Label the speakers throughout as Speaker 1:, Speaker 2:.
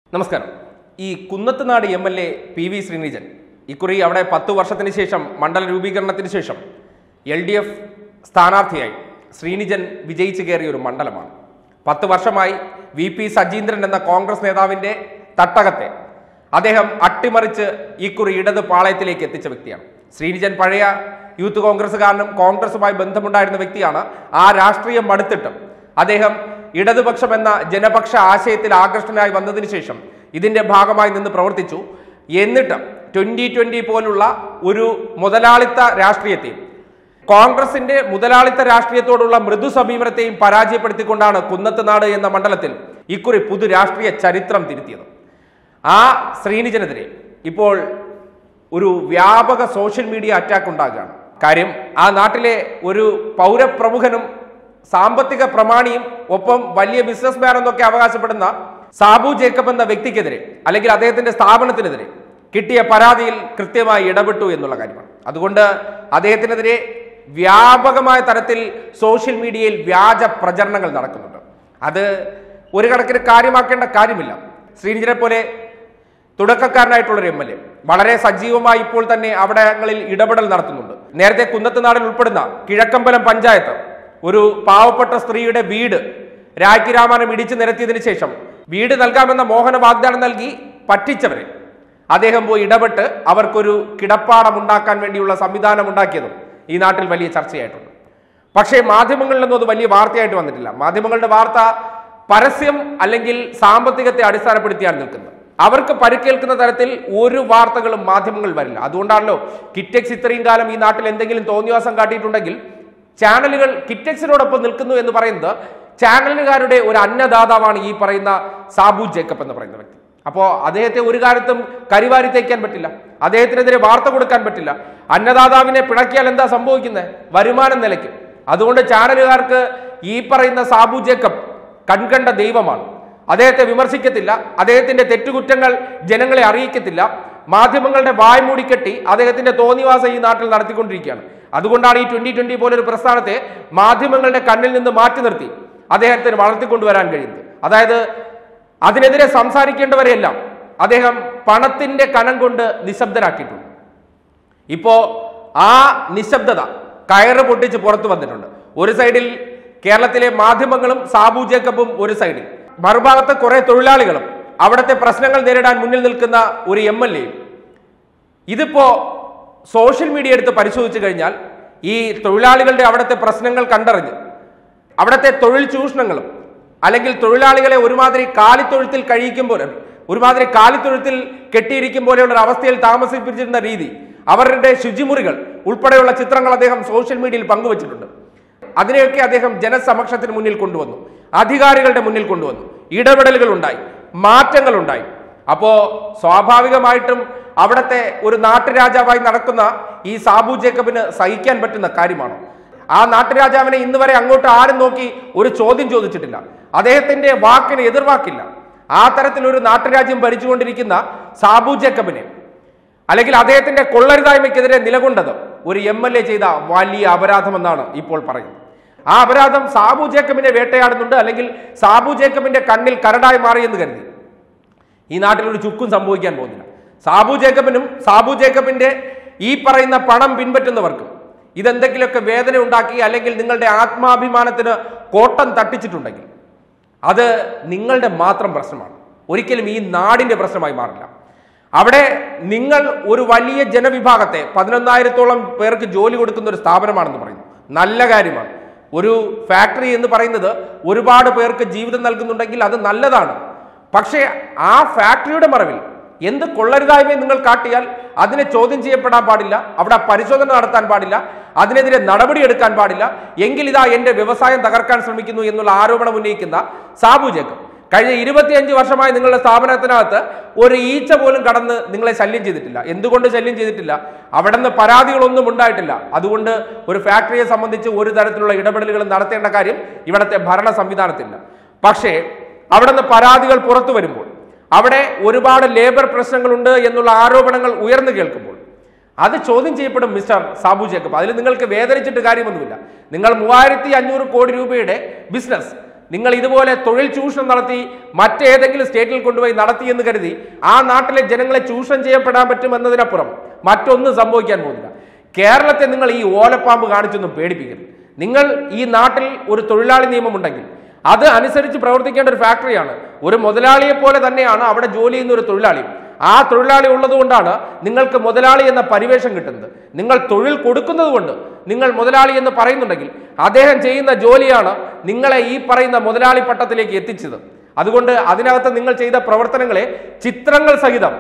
Speaker 1: നമസ്കാരം ഈ Kunnathunad M L A P V Srinijan ഇക്കുറി അവിടെ പത്തു വർഷത്തിന് ശേഷം മണ്ഡല രൂപീകരണത്തിന് ശേഷം എൽ ഡി എഫ് സ്ഥാനാർത്ഥിയായി ശ്രീനിജൻ വിജയിച്ചു കയറിയ ഒരു മണ്ഡലമാണ് പത്ത് വർഷമായി വി പി സജീന്ദ്രൻ എന്ന കോൺഗ്രസ് നേതാവിന്റെ തട്ടകത്തെ അദ്ദേഹം അട്ടിമറിച്ച് ഇക്കുറി ഇടത് പാളയത്തിലേക്ക് എത്തിച്ച വ്യക്തിയാണ് ശ്രീനിജൻ പഴയ യൂത്ത് കോൺഗ്രസ്സുകാരനും കോൺഗ്രസുമായി ബന്ധമുണ്ടായിരുന്ന വ്യക്തിയാണ് ആ രാഷ്ട്രീയം മടുത്തിട്ടും അദ്ദേഹം ഇടതുപക്ഷം എന്ന ജനപക്ഷ ആശയത്തിൽ ആകർഷ്ടനായി വന്നതിന് ശേഷം ഇതിന്റെ ഭാഗമായി നിന്ന് പ്രവർത്തിച്ചു എന്നിട്ട് ട്വന്റി ട്വന്റി പോലുള്ള ഒരു മുതലാളിത്ത രാഷ്ട്രീയത്തെയും കോൺഗ്രസിന്റെ മുതലാളിത്ത രാഷ്ട്രീയത്തോടുള്ള മൃദു സമീപനത്തെയും പരാജയപ്പെടുത്തിക്കൊണ്ടാണ് കുന്നത്തുനാട് എന്ന മണ്ഡലത്തിൽ ഇക്കുറി പുതു രാഷ്ട്രീയ ചരിത്രം തിരുത്തിയത് ആ ശ്രീനിജനെതിരെ ഇപ്പോൾ ഒരു വ്യാപക സോഷ്യൽ മീഡിയ അറ്റാക്ക് ഉണ്ടാകുകയാണ് കാര്യം ആ നാട്ടിലെ ഒരു പൗരപ്രമുഖനും സാമ്പത്തിക പ്രമാണിയും ഒപ്പം വലിയ ബിസിനസ്മാൻ എന്നൊക്കെ അവകാശപ്പെടുന്ന സാബു ജേക്കബ് എന്ന വ്യക്തിക്കെതിരെ അല്ലെങ്കിൽ അദ്ദേഹത്തിന്റെ സ്ഥാപനത്തിനെതിരെ കിട്ടിയ പരാതിയിൽ കൃത്യമായി ഇടപെട്ടു എന്നുള്ള കാര്യമാണ് അതുകൊണ്ട് അദ്ദേഹത്തിനെതിരെ വ്യാപകമായ തരത്തിൽ സോഷ്യൽ മീഡിയയിൽ വ്യാജ പ്രചരണങ്ങൾ നടക്കുന്നുണ്ട് അത് ഒരു കണക്കിന് കാര്യമാക്കേണ്ട കാര്യമില്ല ശ്രീനിജനെ പോലെ തുടക്കക്കാരനായിട്ടുള്ള ഒരു എം എൽ എ വളരെ സജീവമായി ഇപ്പോൾ തന്നെ അവിടങ്ങളിൽ ഇടപെടൽ നടത്തുന്നുണ്ട് നേരത്തെ കുന്നത്തുനാടിൽ ഉൾപ്പെടുന്ന കിഴക്കമ്പലം പഞ്ചായത്ത് ഒരു പാവപ്പെട്ട സ്ത്രീയുടെ വീട് രാജ്ഞി രാമാനം ഇടിച്ചു നിരത്തിയതിനു ശേഷം വീട് നൽകാമെന്ന മോഹന വാഗ്ദാനം നൽകി പറ്റിച്ചവരെ അദ്ദേഹം പോയി ഇടപെട്ട് അവർക്കൊരു കിടപ്പാടം ഉണ്ടാക്കാൻ വേണ്ടിയുള്ള സംവിധാനം ഉണ്ടാക്കിയതും ഈ നാട്ടിൽ വലിയ ചർച്ചയായിട്ടുണ്ട് പക്ഷേ മാധ്യമങ്ങളിലൊന്നും അത് വലിയ വാർത്തയായിട്ട് വന്നിട്ടില്ല മാധ്യമങ്ങളുടെ വാർത്ത പരസ്യം അല്ലെങ്കിൽ സാമ്പത്തികത്തെ അടിസ്ഥാനപ്പെടുത്തിയാണ് നിൽക്കുന്നത് അവർക്ക് പരിക്കേൽക്കുന്ന തരത്തിൽ ഒരു വാർത്തകളും മാധ്യമങ്ങൾ വരില്ല അതുകൊണ്ടാണല്ലോ കിറ്റെക്സ് ഇത്രയും കാലം ഈ നാട്ടിൽ എന്തെങ്കിലും തോന്നിവാസം കാട്ടിയിട്ടുണ്ടെങ്കിൽ ചാനലുകൾ കിറ്റെക്സിനോടൊപ്പം നിൽക്കുന്നു എന്ന് പറയുന്നത് ചാനലുകാരുടെ ഒരു അന്നദാതാവാണ് ഈ പറയുന്ന സാബു ജേക്കബ് എന്ന് പറയുന്ന വ്യക്തി അപ്പോ അദ്ദേഹത്തെ ഒരു കാലത്തും കരിവാരി തേക്കാൻ പറ്റില്ല അദ്ദേഹത്തിനെതിരെ വാർത്ത കൊടുക്കാൻ പറ്റില്ല അന്നദാതാവിനെ പിണക്കിയാൽ എന്താ സംഭവിക്കുന്നത് വരുമാനം നിലയ്ക്കും അതുകൊണ്ട് ചാനലുകാർക്ക് ഈ പറയുന്ന സാബു ജേക്കബ് കൺകണ്ട ദൈവമാണ് അദ്ദേഹത്തെ വിമർശിക്കത്തില്ല അദ്ദേഹത്തിന്റെ തെറ്റുകുറ്റങ്ങൾ ജനങ്ങളെ അറിയിക്കത്തില്ല മാധ്യമങ്ങളുടെ വായ് മൂടിക്കെട്ടി അദ്ദേഹത്തിന്റെ തോന്നിവാസം ഈ നാട്ടിൽ നടത്തിക്കൊണ്ടിരിക്കുകയാണ് അതുകൊണ്ടാണ് ഈ ട്വന്റി ട്വന്റി പോലൊരു പ്രസ്ഥാനത്തെ മാധ്യമങ്ങളുടെ കണ്ണിൽ നിന്ന് മാറ്റി നിർത്തി അദ്ദേഹത്തിന് വളർത്തിക്കൊണ്ടുവരാൻ കഴിയുന്നത് അതായത് അതിനെതിരെ സംസാരിക്കേണ്ടവരെയെല്ലാം അദ്ദേഹം പണത്തിന്റെ കനം കൊണ്ട് നിശബ്ദരാക്കിയിട്ടുണ്ട് ഇപ്പോ ആ നിശബ്ദത കയറ് പൊട്ടിച്ച് പുറത്തു വന്നിട്ടുണ്ട് ഒരു സൈഡിൽ കേരളത്തിലെ മാധ്യമങ്ങളും സാബു ജേക്കബും ഒരു സൈഡിൽ മറുഭാഗത്ത് കുറെ തൊഴിലാളികളും അവിടുത്തെ പ്രശ്നങ്ങൾ നേരിടാൻ മുന്നിൽ നിൽക്കുന്ന ഒരു എം എൽ എയും ഇതിപ്പോ സോഷ്യൽ മീഡിയ എടുത്ത് പരിശോധിച്ചു കഴിഞ്ഞാൽ ഈ തൊഴിലാളികളുടെ അവിടുത്തെ പ്രശ്നങ്ങൾ കണ്ടറിഞ്ഞ് അവിടുത്തെ തൊഴിൽ ചൂഷണങ്ങളും അല്ലെങ്കിൽ തൊഴിലാളികളെ ഒരുമാതിരി കാലിത്തൊഴുത്തിൽ കഴിയിക്കുമ്പോൾ ഒരുമാതിരി കാലിത്തൊഴുത്തിൽ കെട്ടിയിരിക്കും പോലെയുള്ള ഒരു അവസ്ഥയിൽ താമസിപ്പിച്ചിരുന്ന രീതി അവരുടെ ശുചിമുറികൾ ഉൾപ്പെടെയുള്ള ചിത്രങ്ങൾ അദ്ദേഹം സോഷ്യൽ മീഡിയയിൽ പങ്കുവച്ചിട്ടുണ്ട് അതിനെയൊക്കെ അദ്ദേഹം ജനസമക്ഷത്തിന് മുന്നിൽ കൊണ്ടുവന്നു അധികാരികളുടെ മുന്നിൽ കൊണ്ടുവന്നു ഇടപെടലുകൾ ഉണ്ടായി മാറ്റങ്ങൾ ഉണ്ടായി അപ്പോ സ്വാഭാവികമായിട്ടും അവിടുത്തെ ഒരു നാട്ടുരാജാവായി നടക്കുന്ന ഈ സാബു ജേക്കബിന് സഹിക്കാൻ പറ്റുന്ന കാര്യമാണ് ആ നാട്ടുരാജാവിനെ ഇന്ന് വരെ അങ്ങോട്ട് ആരും നോക്കി ഒരു ചോദ്യം ചോദിച്ചിട്ടില്ല അദ്ദേഹത്തിന്റെ വാക്കിന് എതിർവാക്കില്ല ആ തരത്തിൽ ഒരു നാട്ടുരാജ്യം ഭരിച്ചുകൊണ്ടിരിക്കുന്ന സാബു ജേക്കബിനെ അല്ലെങ്കിൽ അദ്ദേഹത്തിന്റെ കൊള്ളരുതായ്മയ്ക്കെതിരെ നിലകൊണ്ടത് ഒരു എം എൽ എ ചെയ്ത വലിയ അപരാധമെന്നാണ് ഇപ്പോൾ പറയുന്നത് ആ അപരാധം സാബു ജേക്കബിനെ വേട്ടയാടുന്നുണ്ട് അല്ലെങ്കിൽ സാബു ജേക്കബിന്റെ കണ്ണിൽ കരടായി മാറിയെന്ന് കരുതി ഈ നാട്ടിൽ ഒരു ചുക്കും സംഭവിക്കാൻ പോകുന്നില്ല സാബു ജേക്കബിനും സാബു ജേക്കബിന്റെ ഈ പറയുന്ന പണം പിൻപറ്റുന്നവർക്കും ഇതെന്തെങ്കിലുമൊക്കെ വേദന ഉണ്ടാക്കി അല്ലെങ്കിൽ നിങ്ങളുടെ ആത്മാഭിമാനത്തിന് കോട്ടം തട്ടിച്ചിട്ടുണ്ടെങ്കിൽ അത് നിങ്ങളുടെ മാത്രം പ്രശ്നമാണ് ഒരിക്കലും ഈ നാടിന്റെ പ്രശ്നമായി മാറില്ല അവിടെ നിങ്ങൾ ഒരു വലിയ ജനവിഭാഗത്തെ പതിനൊന്നായിരത്തോളം പേർക്ക് ജോലി കൊടുക്കുന്ന ഒരു സ്ഥാപനമാണെന്ന് പറയുന്നു നല്ല കാര്യമാണ് ഒരു ഫാക്ടറി എന്ന് പറയുന്നത് ഒരുപാട് പേർക്ക് ജീവിതം നൽകുന്നുണ്ടെങ്കിൽ അത് നല്ലതാണ് പക്ഷേ ആ ഫാക്ടറിയുടെ മറവിൽ എന്ത് കൊള്ളരുതായ്മയും നിങ്ങൾ കാട്ടിയാൽ അതിനെ ചോദ്യം ചെയ്യപ്പെടാൻ പാടില്ല അവിടെ പരിശോധന നടത്താൻ പാടില്ല അതിനെതിരെ നടപടിയെടുക്കാൻ പാടില്ല എങ്കിൽ ഇതാ എന്റെ വ്യവസായം തകർക്കാൻ ശ്രമിക്കുന്നു എന്നുള്ള ആരോപണം ഉന്നയിക്കുന്ന സാബു ജേക്കബ് കഴിഞ്ഞ ഇരുപത്തിയഞ്ച് വർഷമായി നിങ്ങളുടെ സ്ഥാപനത്തിനകത്ത് ഒരു ഈച്ച പോലും കടന്ന് നിങ്ങളെ ശല്യം ചെയ്തിട്ടില്ല എന്തുകൊണ്ട് ശല്യം ചെയ്തിട്ടില്ല അവിടെ നിന്ന് പരാതികളൊന്നും ഉണ്ടായിട്ടില്ല അതുകൊണ്ട് ഒരു ഫാക്ടറിയെ സംബന്ധിച്ച് ഒരു തരത്തിലുള്ള ഇടപെടലുകൾ നടത്തേണ്ട കാര്യം ഇവിടുത്തെ ഭരണ സംവിധാനത്തില്ല പക്ഷേ അവിടെ നിന്ന് പരാതികൾ പുറത്തു വരുമ്പോൾ അവിടെ ഒരുപാട് ലേബർ പ്രശ്നങ്ങളുണ്ട് എന്നുള്ള ആരോപണങ്ങൾ ഉയർന്നു കേൾക്കുമ്പോൾ അത് ചോദ്യം ചെയ്യപ്പെടും മിസ്റ്റർ സാബു ജേക്കബ് അതിൽ നിങ്ങൾക്ക് വേദനിച്ചിട്ട് കാര്യമൊന്നുമില്ല നിങ്ങൾ മൂവായിരത്തി അഞ്ഞൂറ് കോടി രൂപയുടെ ബിസിനസ് നിങ്ങൾ ഇതുപോലെ തൊഴിൽ ചൂഷണം നടത്തി മറ്റേതെങ്കിലും സ്റ്റേറ്റിൽ കൊണ്ടുപോയി നടത്തി എന്ന് കരുതി ആ നാട്ടിലെ ജനങ്ങളെ ചൂഷണം ചെയ്യപ്പെടാൻ പറ്റും എന്നതിനപ്പുറം മറ്റൊന്നും സംഭവിക്കാൻ പോകുന്നില്ല കേരളത്തെ നിങ്ങൾ ഈ ഓലപ്പാമ്പ് കാണിച്ചൊന്നും പേടിപ്പിക്കരുത് നിങ്ങൾ ഈ നാട്ടിൽ ഒരു തൊഴിലാളി നിയമമുണ്ടെങ്കിൽ അത് അനുസരിച്ച് പ്രവർത്തിക്കേണ്ട ഒരു ഫാക്ടറിയാണ് ഒരു മുതലാളിയെ പോലെ തന്നെയാണ് അവിടെ ജോലി ചെയ്യുന്ന ഒരു തൊഴിലാളി ആ തൊഴിലാളി ഉള്ളതുകൊണ്ടാണ് നിങ്ങൾക്ക് മുതലാളി എന്ന പരിവേഷം കിട്ടുന്നത് നിങ്ങൾ തൊഴിൽ കൊടുക്കുന്നത് കൊണ്ട് നിങ്ങൾ മുതലാളി എന്ന് പറയുന്നുണ്ടെങ്കിൽ അദ്ദേഹം ചെയ്യുന്ന ജോലിയാണ് നിങ്ങളെ ഈ പറയുന്ന മുതലാളി പട്ടത്തിലേക്ക് എത്തിച്ചത് അതുകൊണ്ട് അതിനകത്ത് നിങ്ങൾ ചെയ്ത പ്രവർത്തനങ്ങളെ ചിത്രങ്ങൾ സഹിതം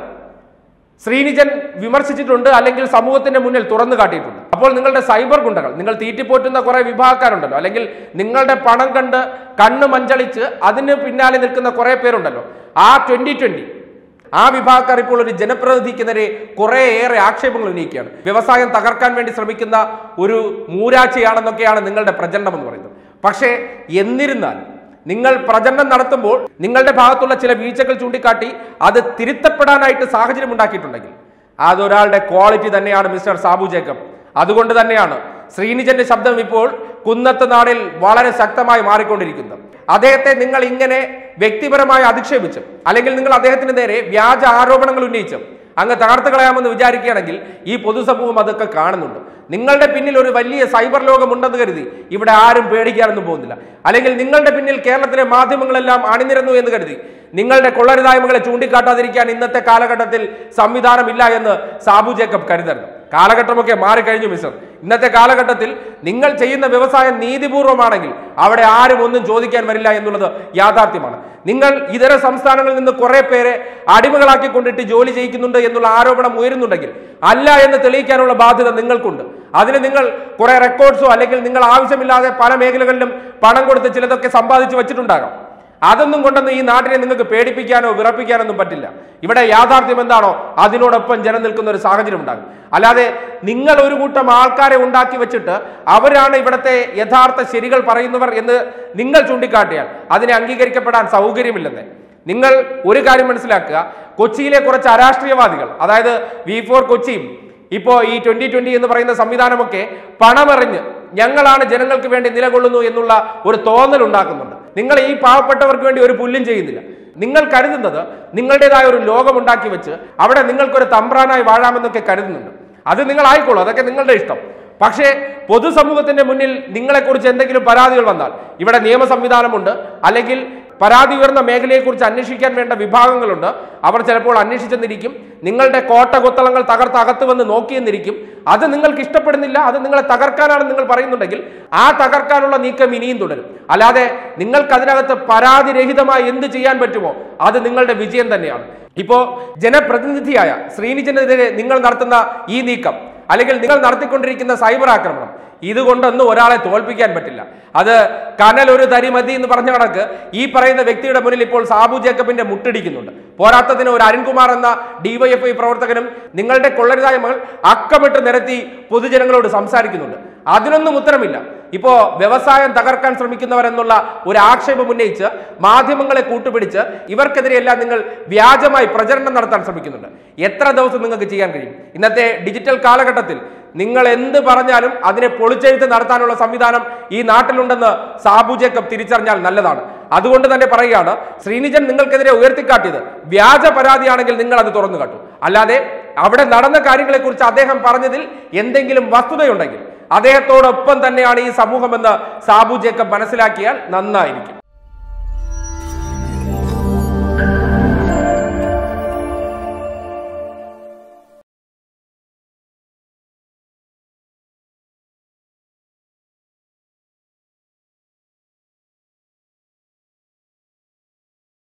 Speaker 1: ശ്രീനിജൻ വിമർശിച്ചിട്ടുണ്ട് അല്ലെങ്കിൽ സമൂഹത്തിന്റെ മുന്നിൽ തുറന്നു കാട്ടിയിട്ടുണ്ട് അപ്പോൾ നിങ്ങളുടെ സൈബർ ഗുണ്ടകൾ നിങ്ങൾ തീറ്റിപ്പോറ്റുന്ന കുറെ വിഭാഗക്കാരുണ്ടല്ലോ അല്ലെങ്കിൽ നിങ്ങളുടെ പണം കണ്ട് കണ്ണ് മഞ്ചളിച്ച് അതിന് പിന്നാലെ നിൽക്കുന്ന കുറെ പേരുണ്ടല്ലോ ആ ട്വന്റി ട്വന്റി ആ വിഭാഗക്കാർ ഇപ്പോൾ ഒരു ജനപ്രതിനിധിക്കെതിരെ കുറെ ഏറെ ആക്ഷേപങ്ങൾ ഉന്നയിക്കുകയാണ് വ്യവസായം തകർക്കാൻ വേണ്ടി ശ്രമിക്കുന്ന ഒരു മൂരാച്ചയാണെന്നൊക്കെയാണ് നിങ്ങളുടെ പ്രചരണം എന്ന് പറയുന്നത് പക്ഷേ എന്നിരുന്നാലും നിങ്ങൾ പ്രചരണം നടത്തുമ്പോൾ നിങ്ങളുടെ ഭാഗത്തുള്ള ചില വീഴ്ചകൾ ചൂണ്ടിക്കാട്ടി അത് തിരുത്തപ്പെടാനായിട്ട് സാഹചര്യം ഉണ്ടാക്കിയിട്ടുണ്ടെങ്കിൽ അതൊരാളുടെ ക്വാളിറ്റി തന്നെയാണ് മിസ്റ്റർ സാബു ജേക്കബ് അതുകൊണ്ട് തന്നെയാണ് ശ്രീനിജന്റെ ശബ്ദം ഇപ്പോൾ കുന്നത്ത് നാടിൽ വളരെ ശക്തമായി മാറിക്കൊണ്ടിരിക്കുന്നത് അദ്ദേഹത്തെ നിങ്ങൾ ഇങ്ങനെ വ്യക്തിപരമായി അധിക്ഷേപിച്ചും അല്ലെങ്കിൽ നിങ്ങൾ അദ്ദേഹത്തിന് നേരെ വ്യാജ ആരോപണങ്ങൾ ഉന്നയിച്ചും അങ്ങ് തകർത്ത് കളയാമെന്ന് വിചാരിക്കുകയാണെങ്കിൽ ഈ പൊതുസമൂഹം അതൊക്കെ കാണുന്നുണ്ട് നിങ്ങളുടെ പിന്നിൽ ഒരു വലിയ സൈബർ ലോകമുണ്ടെന്ന് കരുതി ഇവിടെ ആരും പേടിക്കാനൊന്നും പോകുന്നില്ല അല്ലെങ്കിൽ നിങ്ങളുടെ പിന്നിൽ കേരളത്തിലെ മാധ്യമങ്ങളെല്ലാം അണിനിരന്നു എന്ന് കരുതി നിങ്ങളുടെ കൊള്ളരുതായ്മകളെ ചൂണ്ടിക്കാട്ടാതിരിക്കാൻ ഇന്നത്തെ കാലഘട്ടത്തിൽ സംവിധാനമില്ല എന്ന് സാബു ജേക്കബ് കരുതരുത് കാലഘട്ടമൊക്കെ മാറിക്കഴിഞ്ഞു മിസ്റ്റർ ഇന്നത്തെ കാലഘട്ടത്തിൽ നിങ്ങൾ ചെയ്യുന്ന വ്യവസായം നീതിപൂർവമാണെങ്കിൽ അവിടെ ആരും ഒന്നും ചോദിക്കാൻ വരില്ല എന്നുള്ളത് യാഥാർത്ഥ്യമാണ് നിങ്ങൾ ഇതര സംസ്ഥാനങ്ങളിൽ നിന്ന് കുറെ പേരെ അടിമകളാക്കി കൊണ്ടിട്ട് ജോലി ചെയ്യിക്കുന്നുണ്ട് എന്നുള്ള ആരോപണം ഉയരുന്നുണ്ടെങ്കിൽ അല്ല എന്ന് തെളിയിക്കാനുള്ള ബാധ്യത നിങ്ങൾക്കുണ്ട് അതിന് നിങ്ങൾ കുറെ റെക്കോർഡ്സോ അല്ലെങ്കിൽ നിങ്ങൾ ആവശ്യമില്ലാതെ പല മേഖലകളിലും പണം കൊടുത്ത് ചിലതൊക്കെ സമ്പാദിച്ചു വെച്ചിട്ടുണ്ടാകാം അതൊന്നും കൊണ്ടൊന്നും ഈ നാട്ടിനെ നിങ്ങൾക്ക് പേടിപ്പിക്കാനോ വിറപ്പിക്കാനൊന്നും പറ്റില്ല ഇവിടെ യാഥാർത്ഥ്യം എന്താണോ അതിനോടൊപ്പം ജനം നിൽക്കുന്ന ഒരു സാഹചര്യം ഉണ്ടാകും അല്ലാതെ നിങ്ങൾ ഒരു കൂട്ടം ആൾക്കാരെ ഉണ്ടാക്കി വെച്ചിട്ട് അവരാണ് ഇവിടുത്തെ യഥാർത്ഥ ശരികൾ പറയുന്നവർ എന്ന് നിങ്ങൾ ചൂണ്ടിക്കാട്ടിയാൽ അതിനെ അംഗീകരിക്കപ്പെടാൻ സൗകര്യമില്ലെന്ന് നിങ്ങൾ ഒരു കാര്യം മനസ്സിലാക്കുക കൊച്ചിയിലെ കുറച്ച് അരാഷ്ട്രീയവാദികൾ അതായത് വി ഫോർ കൊച്ചിയും ഇപ്പോ ഈ ട്വന്റി ട്വന്റി എന്ന് പറയുന്ന സംവിധാനമൊക്കെ പണമെറിഞ്ഞ് ഞങ്ങളാണ് ജനങ്ങൾക്ക് വേണ്ടി നിലകൊള്ളുന്നു എന്നുള്ള ഒരു തോന്നൽ ഉണ്ടാക്കുന്നുണ്ട് നിങ്ങൾ ഈ പാവപ്പെട്ടവർക്ക് വേണ്ടി ഒരു പുല്ലും ചെയ്യുന്നില്ല നിങ്ങൾ കരുതുന്നത് നിങ്ങളുടേതായ ഒരു ലോകം ഉണ്ടാക്കി വെച്ച് അവിടെ നിങ്ങൾക്കൊരു തമ്പ്രാനായി വാഴാമെന്നൊക്കെ കരുതുന്നുണ്ട് അത് നിങ്ങൾ ആയിക്കോളൂ അതൊക്കെ നിങ്ങളുടെ ഇഷ്ടം പക്ഷേ പൊതുസമൂഹത്തിന്റെ മുന്നിൽ നിങ്ങളെക്കുറിച്ച് എന്തെങ്കിലും പരാതികൾ വന്നാൽ ഇവിടെ നിയമ സംവിധാനമുണ്ട് അല്ലെങ്കിൽ പരാതി ഉയർന്ന മേഖലയെക്കുറിച്ച് അന്വേഷിക്കാൻ വേണ്ട വിഭാഗങ്ങളുണ്ട് അവർ ചിലപ്പോൾ അന്വേഷിച്ചെന്നിരിക്കും നിങ്ങളുടെ കോട്ട കൊത്തളങ്ങൾ തകർത്ത് അകത്ത് വന്ന് നോക്കിയെന്നിരിക്കും അത് നിങ്ങൾക്ക് ഇഷ്ടപ്പെടുന്നില്ല അത് നിങ്ങളെ തകർക്കാനാണെന്ന് നിങ്ങൾ പറയുന്നുണ്ടെങ്കിൽ ആ തകർക്കാനുള്ള നീക്കം ഇനിയും തുടരും അല്ലാതെ നിങ്ങൾക്ക് അതിനകത്ത് പരാതിരഹിതമായി എന്ത് ചെയ്യാൻ പറ്റുമോ അത് നിങ്ങളുടെ വിജയം തന്നെയാണ് ഇപ്പോ ജനപ്രതിനിധിയായ ശ്രീനിജനെതിരെ നിങ്ങൾ നടത്തുന്ന ഈ നീക്കം അല്ലെങ്കിൽ നിങ്ങൾ നടത്തിക്കൊണ്ടിരിക്കുന്ന സൈബർ ആക്രമണം ഇതുകൊണ്ടൊന്നും ഒരാളെ തോൽപ്പിക്കാൻ പറ്റില്ല അത് കനൽ ഒരു തരി മതി എന്ന് പറഞ്ഞ കണക്ക് ഈ പറയുന്ന വ്യക്തിയുടെ മുന്നിൽ ഇപ്പോൾ സാബു ജേക്കബിന്റെ മുട്ടിടിക്കുന്നുണ്ട് പോരാത്തതിന് ഒരു അരുൺകുമാർ എന്ന ഡിവൈഎഫ്ഐ പ്രവർത്തകനും നിങ്ങളുടെ കൊള്ളരുതായ്മകൾ അക്കമിട്ട് നിരത്തി പൊതുജനങ്ങളോട് സംസാരിക്കുന്നുണ്ട് അതിനൊന്നും ഉത്തരമില്ല ഇപ്പോ വ്യവസായം തകർക്കാൻ ശ്രമിക്കുന്നവരെന്നുള്ള ഒരു ആക്ഷേപം ഉന്നയിച്ച് മാധ്യമങ്ങളെ കൂട്ടുപിടിച്ച് ഇവർക്കെതിരെയെല്ലാം നിങ്ങൾ വ്യാജമായി പ്രചരണം നടത്താൻ ശ്രമിക്കുന്നുണ്ട് എത്ര ദിവസം നിങ്ങൾക്ക് ചെയ്യാൻ കഴിയും ഇന്നത്തെ ഡിജിറ്റൽ കാലഘട്ടത്തിൽ നിങ്ങൾ എന്ത് പറഞ്ഞാലും അതിനെ പൊളിച്ചെഴുത്ത് നടത്താനുള്ള സംവിധാനം ഈ നാട്ടിലുണ്ടെന്ന് സാബു ജേക്കബ് തിരിച്ചറിഞ്ഞാൽ നല്ലതാണ് അതുകൊണ്ട് തന്നെ പറയുകയാണ് ശ്രീനിജൻ നിങ്ങൾക്കെതിരെ ഉയർത്തിക്കാട്ടിയത് വ്യാജ പരാതിയാണെങ്കിൽ നിങ്ങൾ അത് തുറന്നു കാട്ടു അല്ലാതെ അവിടെ നടന്ന കാര്യങ്ങളെക്കുറിച്ച് അദ്ദേഹം പറഞ്ഞതിൽ എന്തെങ്കിലും വസ്തുതയുണ്ടെങ്കിൽ അദ്ദേഹത്തോടൊപ്പം തന്നെയാണ് ഈ സമൂഹമെന്ന് സാബു ജേക്കബ് മനസ്സിലാക്കിയാൽ നന്നായിരിക്കും